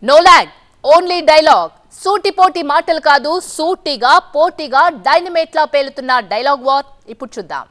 no lag only dialogue సూటిపోటి మాటలు కాదు సూటిగా పోటీగా డైనమేట్ లా పేలుతున్న డైలాగ్ వార్ ఇప్పుడు చూద్దాం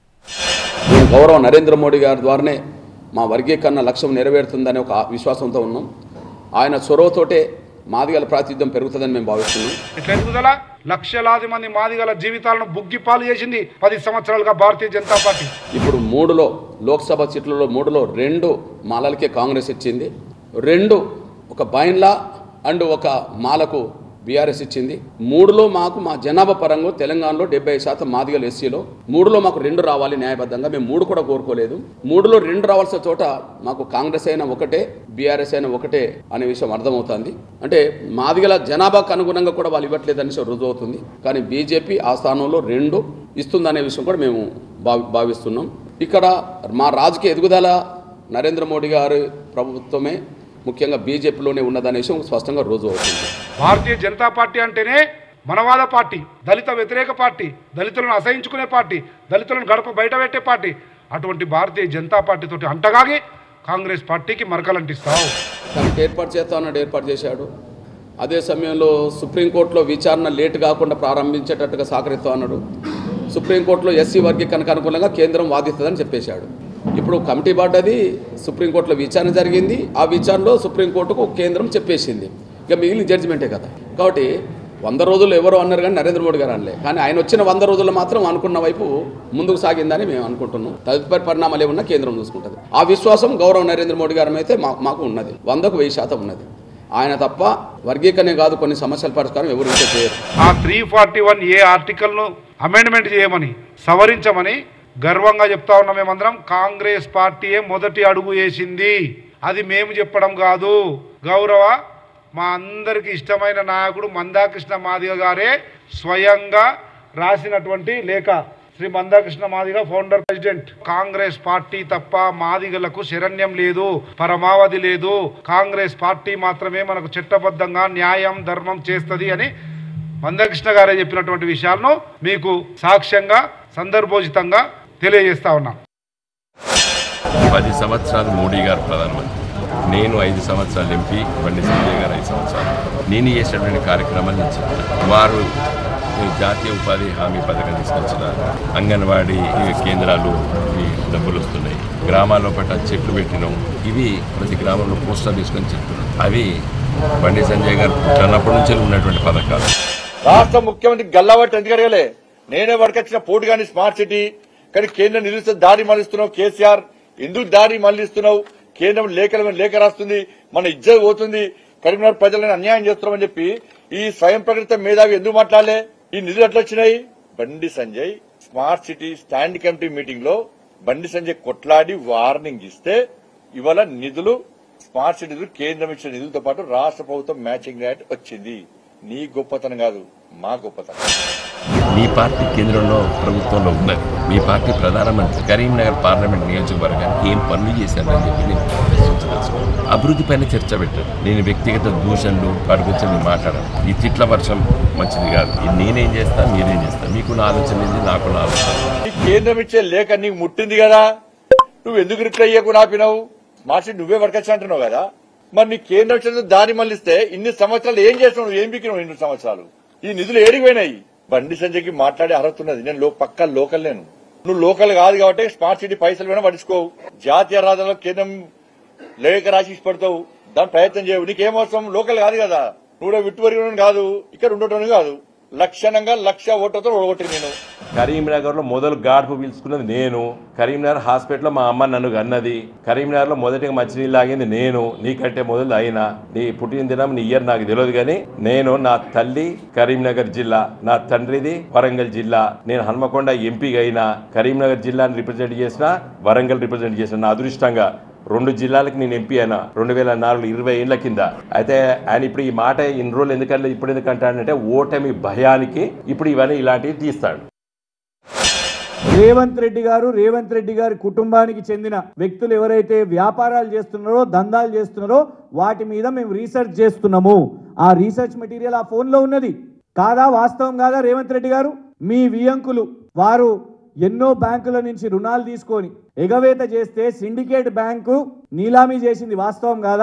మేము గౌరవ నరేంద్ర మోడీ గారి ద్వారానే మా వర్గీకరణ లక్ష్యం నెరవేరుతుందనే ఒక విశ్వాసంతో ఉన్నాం ఆయన చొరవతోటే మాదిగల ప్రాతినిధ్యం పెరుగుతుందని మేము భావిస్తున్నాం ఇట్లా ఎదుగుదల లక్షలాది మంది మాదిగల జీవితాలను బుగ్గిపాలు చేసింది పది సంవత్సరాలుగా భారతీయ జనతా పార్టీ ఇప్పుడు మూడులో లోక్సభ సీట్లలో మూడులో రెండు మాలలకే కాంగ్రెస్ ఇచ్చింది రెండు ఒక బైన్లా అండ్ ఒక మాలకు బీఆర్ఎస్ ఇచ్చింది మూడులో మాకు మా జనాభా పరంగా తెలంగాణలో డెబ్బై శాతం మాదిగలు ఎస్సీలో మూడులో మాకు రెండు రావాలి న్యాయబద్ధంగా మేము మూడు కూడా కోరుకోలేదు మూడులో రెండు రావాల్సిన చోట మాకు కాంగ్రెస్ అయినా ఒకటే బీఆర్ఎస్ అయినా ఒకటే అనే విషయం అర్థమవుతుంది అంటే మాదిగల జనాభాకు అనుగుణంగా కూడా వాళ్ళు ఇవ్వట్లేదు అనే విషయం రుజువు అవుతుంది కానీ బీజేపీ ఆ స్థానంలో రెండు ఇస్తుందనే విషయం కూడా మేము భావి భావిస్తున్నాం ఇక్కడ మా రాజకీయ ఎదుగుదల నరేంద్ర మోడీ గారి ప్రభుత్వమే ముఖ్యంగా బీజేపీలోనే ఉన్నదనే విషయం స్పష్టంగా రుజువు అవుతుంది భారతీయ జనతా పార్టీ అంటేనే మనవాద పార్టీ దళిత వ్యతిరేక పార్టీ దళితులను అసహించుకునే పార్టీ దళితులను గడప బయట పెట్టే పార్టీ అటువంటి భారతీయ జనతా పార్టీతోటి అంటగాగి కాంగ్రెస్ పార్టీకి మరకలంటిస్తావు కమిటీ ఏర్పాటు చేస్తా అన్నాడు ఏర్పాటు చేశాడు అదే సమయంలో సుప్రీంకోర్టులో విచారణ లేట్ కాకుండా ప్రారంభించేటట్టుగా సహకరిస్తా అన్నాడు సుప్రీంకోర్టులో ఎస్సీ వర్గీకరణకు అనుకూలంగా కేంద్రం వాదిస్తుందని చెప్పేశాడు ఇప్పుడు కమిటీ పడ్డది సుప్రీంకోర్టులో విచారణ జరిగింది ఆ విచారణలో సుప్రీంకోర్టుకు కేంద్రం చెప్పేసింది ఇక మిగిలిన జడ్జిమెంటే కదా కాబట్టి వంద రోజులు ఎవరు అన్నారు కానీ నరేంద్ర మోడీ గారు అనలే కానీ ఆయన వచ్చిన వంద రోజుల్లో మాత్రం అనుకున్న వైపు ముందుకు సాగిందని మేము అనుకుంటున్నాం తదుపరి పరిణామాలు ఏమన్నా కేంద్రం చూసుకుంటుంది ఆ విశ్వాసం గౌరవ నరేంద్ర మోడీ గారి అయితే మాకు మాకు ఉన్నది వందకు వెయ్యి శాతం ఉన్నది ఆయన తప్ప వర్గీకరణ కాదు కొన్ని సమస్యల పరిష్కారం ఎవరు ఇంకా చేయరు ఆ త్రీ ఫార్టీ వన్ ఏ ఆర్టికల్ను అమెండ్మెంట్ చేయమని సవరించమని గర్వంగా చెప్తా ఉన్నాం మేమందరం కాంగ్రెస్ పార్టీయే మొదటి అడుగు వేసింది అది మేము చెప్పడం కాదు గౌరవ మా అందరికి ఇష్టమైన నాయకుడు మందాకృష్ణ మాదిగ గారే స్వయంగా రాసినటువంటి లేఖ Shri Mandakrishna Madiga founder president Congress party తప్ప మాదిగలకు శరణ్యం లేదు పరమావధి లేదు కాంగ్రెస్ పార్టీ మాత్రమే మనకు చట్టబద్ధంగా న్యాయం ధర్మం చేస్తుంది అని మందకృష్ణ గారే చెప్పినటువంటి విషయాలను మీకు సాక్ష్యంగా సందర్భోచితంగా తెలియజేస్తా ఉన్నాం పది సంవత్సరాలు మోడీ గారు ప్రధానమంత్రి నేను ఐదు సంవత్సరాలు ఎంపీ బండి సంజయ్ గారు ఐదు సంవత్సరాలు నేను చేసినటువంటి కార్యక్రమాలు నేను చెప్తాను వారు ఈ జాతీయ ఉపాధి హామీ పథకం తీసుకొచ్చినారు అంగన్వాడీ ఈ కేంద్రాలు ఈ డబ్బులు వస్తున్నాయి గ్రామాల్లో పట్ల చెట్లు పెట్టినాం ఇవి ప్రతి గ్రామంలో పోస్టర్ తీసుకొని చెప్తున్నాం అవి బండి సంజయ్ గారు పుట్టినప్పటి నుంచి ఉన్నటువంటి పథకాలు రాష్ట్ర ముఖ్యమంత్రి గల్లాబట్టి ఎందుకు అడగలే నేనే వడకొచ్చిన పోటీ కానీ స్మార్ట్ సిటీ కానీ కేంద్రం నిలుస్తే దారి మళ్లిస్తున్నావు కేసీఆర్ ఎందుకు దారి మళ్లిస్తున్నావు కేంద్రం లేఖల మీద లేఖ రాస్తుంది మన ఇజ్జత్ పోతుంది కరీంనగర్ ప్రజలను అన్యాయం చేస్తున్నామని చెప్పి ఈ స్వయం ప్రకటిత మేధావి ఎందుకు మాట్లాడలే ఈ నిధులు ఎట్లా వచ్చినాయి Bandi Sanjay smart city stand committee meeting లో బండి సంజయ్ కొట్లాడి వార్నింగ్ ఇస్తే ఇవాళ నిధులు స్మార్ట్ సిటీ నిధులు కేంద్రం ఇచ్చిన నిధులతో పాటు రాష్ట్ర ప్రభుత్వం మ్యాచింగ్ రేట్ వచ్చింది నీ గొప్పతనం కాదు మా గొప్పతనం మీ పార్టీ కేంద్రంలో ప్రభుత్వంలో ఉన్నది మీ పార్టీ ప్రధానమంత్రి కరీంనగర్ పార్లమెంట్ నియోజకవర్గానికి ఏం పనులు చేశారని చెప్పి నేను ప్రశ్నించదలుచుకున్నాను అభివృద్ధి పైన చర్చ పెట్టాను నేను వ్యక్తిగత దూషణలు వాటి గురించి నేను మాట్లాడాను ఈ తిట్ల వర్షం మంచిది కాదు ఇది నేనేం చేస్తా మీరేం చేస్తా మీకు నా ఆలోచన ఏంది నాకు నా ఆలోచన ఈ కేంద్రం ఇచ్చే లేఖ నీకు ముట్టింది కదా నువ్వు ఎందుకు రిప్లై ఇవ్వకుండా ఆపినావు స్మార్ట్ సిటీ నువ్వే వర్కచ్చు అంటున్నావు కదా మరి నీ కేంద్రం ఇచ్చిన దారి మళ్ళిస్తే ఇన్ని సంవత్సరాలు ఏం చేసినావు నువ్వు ఏం పిక్కినావు ఇన్ని సంవత్సరాలు ఈ నిధులు ఏడికి పోయినాయి బండి సంజయ్కి మాట్లాడే అర్హత ఉన్నది నేను లో పక్క లోకల్ నేను నువ్వు లోకల్ కాదు కాబట్టి స్మార్ట్ సిటీ పైసలు పోయినా పడుచుకోవు జాతీయ రహదారులో కేంద్రం లేఖ రాసి ఇచ్చి పెడతావు దాని ప్రయత్నం చేయవు నీకేం అవసరం లోకల్ కాదు కదా నువ్వు కూడా విట్టు వరకు కాదు ఇక్కడ ఉండటం కాదు లక్షణంగా లక్ష ఓట్లతో ఓడగొట్టి నేను కరీంనగర్లో మొదలు గాడుపు పీల్చుకున్నది నేను కరీంనగర్ హాస్పిటల్లో మా అమ్మ నన్ను గన్నది కరీంనగర్లో మొదటిగా మంచినీళ్ళు లాగింది నేను నీకంటే మొదలు అయినా నీ పుట్టిన దినం నీ ఇయర్ నాకు తెలియదు కానీ నేను నా తల్లి కరీంనగర్ జిల్లా నా తండ్రిది వరంగల్ జిల్లా నేను హన్మకొండ ఎంపీగా అయినా కరీంనగర్ జిల్లాని రిప్రజెంట్ చేసిన వరంగల్ రిప్రజెంట్ చేసిన నా అదృష్టంగా రెండు జిల్లాలకు నేను ఎంపీ అయినా రెండు వేల నాలుగు ఇరవై ఏళ్ల కింద అయితే ఆయన ఇప్పుడు ఈ మాట ఇన్ని రోజులు ఎందుకంటే ఇప్పుడు ఎందుకంటాడంటే ఓటమి భయానికి ఇప్పుడు ఇవన్నీ ఇలాంటివి తీస్తాడు రేవంత్ రెడ్డి గారు రేవంత్ రెడ్డి గారి కుటుంబానికి చెందిన వ్యక్తులు ఎవరైతే వ్యాపారాలు చేస్తున్నారో దందాలు చేస్తున్నారో వాటి మీద మేము రీసెర్చ్ చేస్తున్నాము ఆ రీసెర్చ్ మెటీరియల్ ఆ ఫోన్లో ఉన్నది కాదా వాస్తవం కాదా రేవంత్ రెడ్డి గారు మీ వియంకులు వారు ఎన్నో బ్యాంకుల నుంచి రుణాలు తీసుకొని ఎగవేత చేస్తే సిండికేట్ బ్యాంకు నీలామీ చేసింది వాస్తవం కాదా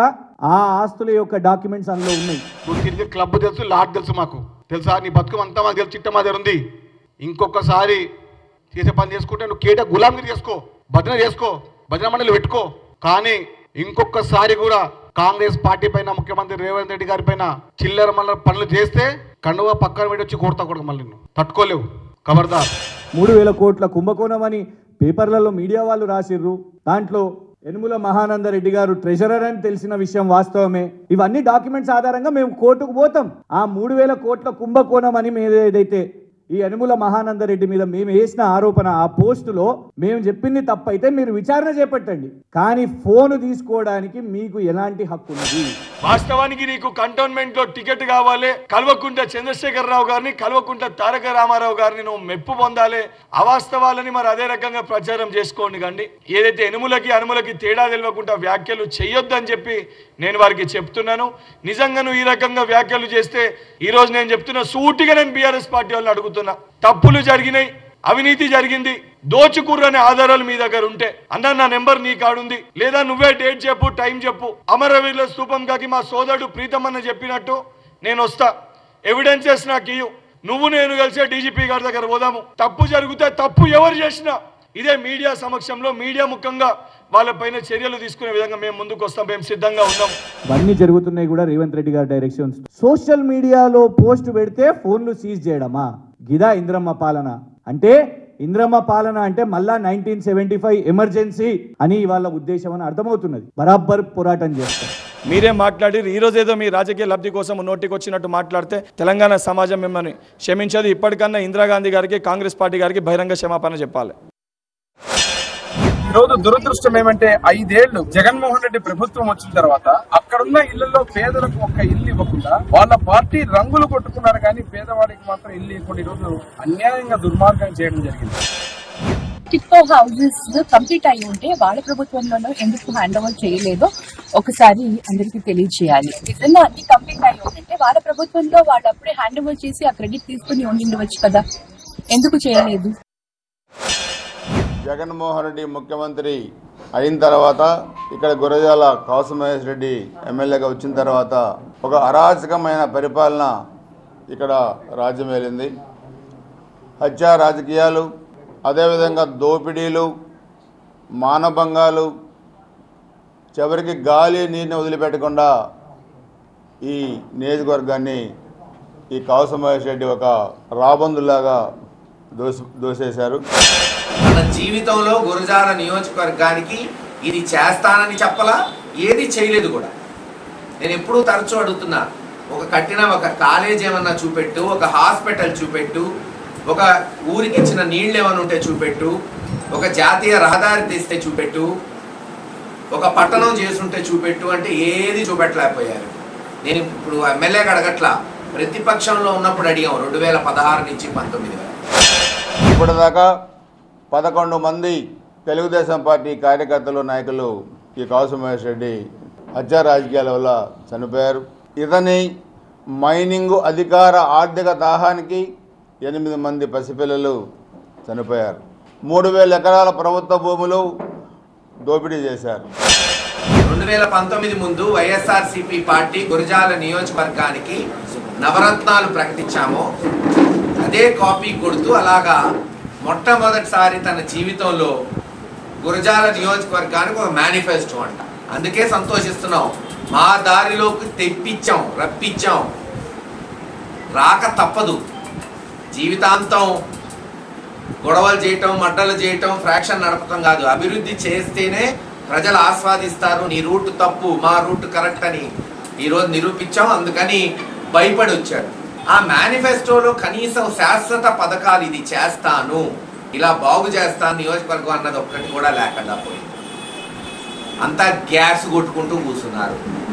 ఆ ఆస్తుల యొక్క డాక్యుమెంట్స్ అందులో ఉన్నాయి నువ్వు తిరిగే క్లబ్ తెలుసు లాట్ తెలుసు మాకు తెలుసా నీ బతుకం అంతా మాకు తెలుసు చిట్ట మా దగ్గర ఉంది ఇంకొకసారి చేసే పని చేసుకుంటే నువ్వు కేట గులాంగిరి చేసుకో భజన చేసుకో భజన మండలి పెట్టుకో కానీ ఇంకొకసారి కూడా కాంగ్రెస్ పార్టీ పైన ముఖ్యమంత్రి రేవంత్ రెడ్డి గారి పైన చిల్లర మల్ల పనులు చేస్తే కండువ పక్కన పెట్టి వచ్చి కొడతా కూడా మళ్ళీ నువ్వు తట్టుకోలేవు ఖబర్దార్ మూడు వేల కోట్ల కుంభకోణం అని పేపర్లలో మీడియా వాళ్ళు రాసిర్రు దాంట్లో యనుముల మహానంద రెడ్డి గారు ట్రెజరర్ అని తెలిసిన విషయం వాస్తవమే ఇవన్నీ డాక్యుమెంట్స్ ఆధారంగా మేము కోర్టుకు పోతాం ఆ మూడు వేల కోట్ల కుంభకోణం అని మీద ఏదైతే ఈ యనుముల మహానంద రెడ్డి మీద మేము వేసిన ఆరోపణ ఆ పోస్టులో మేము చెప్పింది తప్పైతే మీరు విచారణ చేపట్టండి కానీ ఫోన్ తీసుకోవడానికి మీకు ఎలాంటి హక్కు ఉన్నది వాస్తవానికి నీకు కంటోన్మెంట్ లో టికెట్ కావాలి కల్వకుంట చంద్రశేఖర్ రావు గారిని కల్వకుంట తారక రామారావు గారిని నువ్వు మెప్పు పొందాలి అవాస్తవాలని మరి అదే రకంగా ప్రచారం చేసుకోండి కండి ఏదైతే ఎనుములకి అనుములకి తేడా తెలియకుండా వ్యాఖ్యలు చేయొద్దని చెప్పి నేను వారికి చెప్తున్నాను నిజంగా నువ్వు ఈ రకంగా వ్యాఖ్యలు చేస్తే ఈ రోజు నేను చెప్తున్నా సూటిగా నేను బీఆర్ఎస్ పార్టీ వాళ్ళని అడుగుతున్నా తప్పులు జరిగినాయి అవినీతి జరిగింది దోచుకుర్రనే ఆధారాలు మీ దగ్గర ఉంటే అన్న నా నెంబర్ నీ కాడుంది లేదా నువ్వే డేట్ చెప్పు టైం చెప్పు అమరవీరుల స్థూపం కాకి మా సోదరుడు ప్రీతమన్న చెప్పినట్టు నేను వస్తా ఎవిడెన్సెస్ నాకు ఇయ్యు నువ్వు నేను కలిసే డీజీపీ గారి దగ్గర పోదాము తప్పు జరిగితే తప్పు ఎవరు చేసినా ఇదే మీడియా సమక్షంలో మీడియా ముఖంగా వాళ్ళపైన చర్యలు తీసుకునే విధంగా మేము ముందుకు వస్తాం మేము సిద్ధంగా ఉన్నాం ఇవన్నీ జరుగుతున్నాయి కూడా రేవంత్ రెడ్డి గారి డైరెక్షన్స్ సోషల్ మీడియాలో పోస్ట్ పెడితే ఫోన్లు సీజ్ చేయడమా గిదా ఇంద్రమ్మ పాలన అంటే ఇంద్రమ్మ పాలన అంటే మళ్ళా నైన్టీన్ సెవెంటీ ఫైవ్ ఎమర్జెన్సీ అని వాళ్ళ ఉద్దేశం అని అర్థమవుతున్నది బరాబర్ పోరాటం చేస్తారు మీరే మాట్లాడి ఈ రోజు ఏదో మీ రాజకీయ లబ్ధి కోసం నోటికి వచ్చినట్టు మాట్లాడితే తెలంగాణ సమాజం మిమ్మల్ని క్షమించదు ఇప్పటికన్నా ఇందిరాగాంధీ గారికి కాంగ్రెస్ పార్టీ గారికి బహిరంగ క్షమాపణ చెప్పాలి ఈ రోజు దురదృష్టం ఏమంటే ఐదేళ్లు జగన్మోహన్ రెడ్డి ప్రభుత్వం వచ్చిన తర్వాత అక్కడున్న ఇళ్లలో పేదలకు ఒక్క ఇల్లు ఇవ్వకుండా వాళ్ళ పార్టీ రంగులు కొట్టుకున్నారు కానీ పేదవాడికి మాత్రం ఇల్లు ఇవ్వకుండా ఈ రోజు అన్యాయంగా దుర్మార్గం చేయడం జరిగింది టిక్కో హౌసెస్ కంప్లీట్ అయి ఉంటే వాళ్ళ ప్రభుత్వంలోనూ ఎందుకు హ్యాండ్ ఓవర్ చేయలేదో ఒకసారి అందరికీ తెలియజేయాలి నిజంగా అన్ని కంప్లీట్ అయి ఉంటే వాళ్ళ ప్రభుత్వంలో వాళ్ళు అప్పుడే హ్యాండ్ ఓవర్ చేసి ఆ క్రెడిట్ తీసుకుని ఉండిండవచ్చు కదా ఎందుకు చేయలేదు జగన్మోహన్ రెడ్డి ముఖ్యమంత్రి అయిన తర్వాత ఇక్కడ గురజాల కౌసమహేష్ రెడ్డి ఎమ్మెల్యేగా వచ్చిన తర్వాత ఒక అరాచకమైన పరిపాలన ఇక్కడ రాజ్యం ఏలింది హత్యా రాజకీయాలు అదేవిధంగా దోపిడీలు మానభంగాలు చివరికి గాలి నీరుని వదిలిపెట్టకుండా ఈ నియోజకవర్గాన్ని ఈ కౌసమహేష్ రెడ్డి ఒక రాబందులాగా దోసి దోసేశారు తన జీవితంలో గురజాల నియోజకవర్గానికి ఇది చేస్తానని చెప్పలా ఏది చేయలేదు కూడా నేను ఎప్పుడూ తరచూ అడుగుతున్నా ఒక కట్టిన ఒక కాలేజ్ ఏమన్నా చూపెట్టు ఒక హాస్పిటల్ చూపెట్టు ఒక ఊరికి ఇచ్చిన నీళ్ళు ఏమైనా ఉంటే చూపెట్టు ఒక జాతీయ రహదారి తీస్తే చూపెట్టు ఒక పట్టణం చేసుంటే చూపెట్టు అంటే ఏది చూపెట్టలేకపోయారు నేను ఇప్పుడు ఎమ్మెల్యేగా అడగట్లా ప్రతిపక్షంలో ఉన్నప్పుడు అడిగాం రెండు వేల పదహారు నుంచి పంతొమ్మిది వరకు ఇప్పటిదాకా పదకొండు మంది తెలుగుదేశం పార్టీ కార్యకర్తలు నాయకులు ఈ కౌసు మహేష్ రెడ్డి హత్యా రాజకీయాల వల్ల చనిపోయారు ఇతని మైనింగ్ అధికార ఆర్థిక దాహానికి ఎనిమిది మంది పసిపిల్లలు చనిపోయారు మూడు వేల ఎకరాల ప్రభుత్వ భూములు దోపిడీ చేశారు రెండు వేల పంతొమ్మిది ముందు వైఎస్ఆర్సీపీ పార్టీ గురజాల నియోజకవర్గానికి నవరత్నాలు ప్రకటించాము అదే కాపీ కొడుతూ అలాగా మొట్టమొదటిసారి తన జీవితంలో గురజాల నియోజకవర్గానికి ఒక మేనిఫెస్టో అంట అందుకే సంతోషిస్తున్నాం మా దారిలోకి తెప్పించాం రప్పించాం రాక తప్పదు జీవితాంతం గొడవలు చేయటం మడ్డలు చేయటం ఫ్రాక్షన్ నడపటం కాదు అభివృద్ధి చేస్తేనే ప్రజలు ఆస్వాదిస్తారు నీ రూట్ తప్పు మా రూట్ కరెక్ట్ అని ఈరోజు నిరూపించాం అందుకని భయపడి వచ్చాడు ఆ మేనిఫెస్టోలో కనీసం శాశ్వత పథకాలు ఇది చేస్తాను ఇలా బాగు చేస్తాను నియోజకవర్గం అన్నది ఒక్కటి కూడా లేకుండా పోయింది అంతా గ్యాస్ కొట్టుకుంటూ కూర్చున్నారు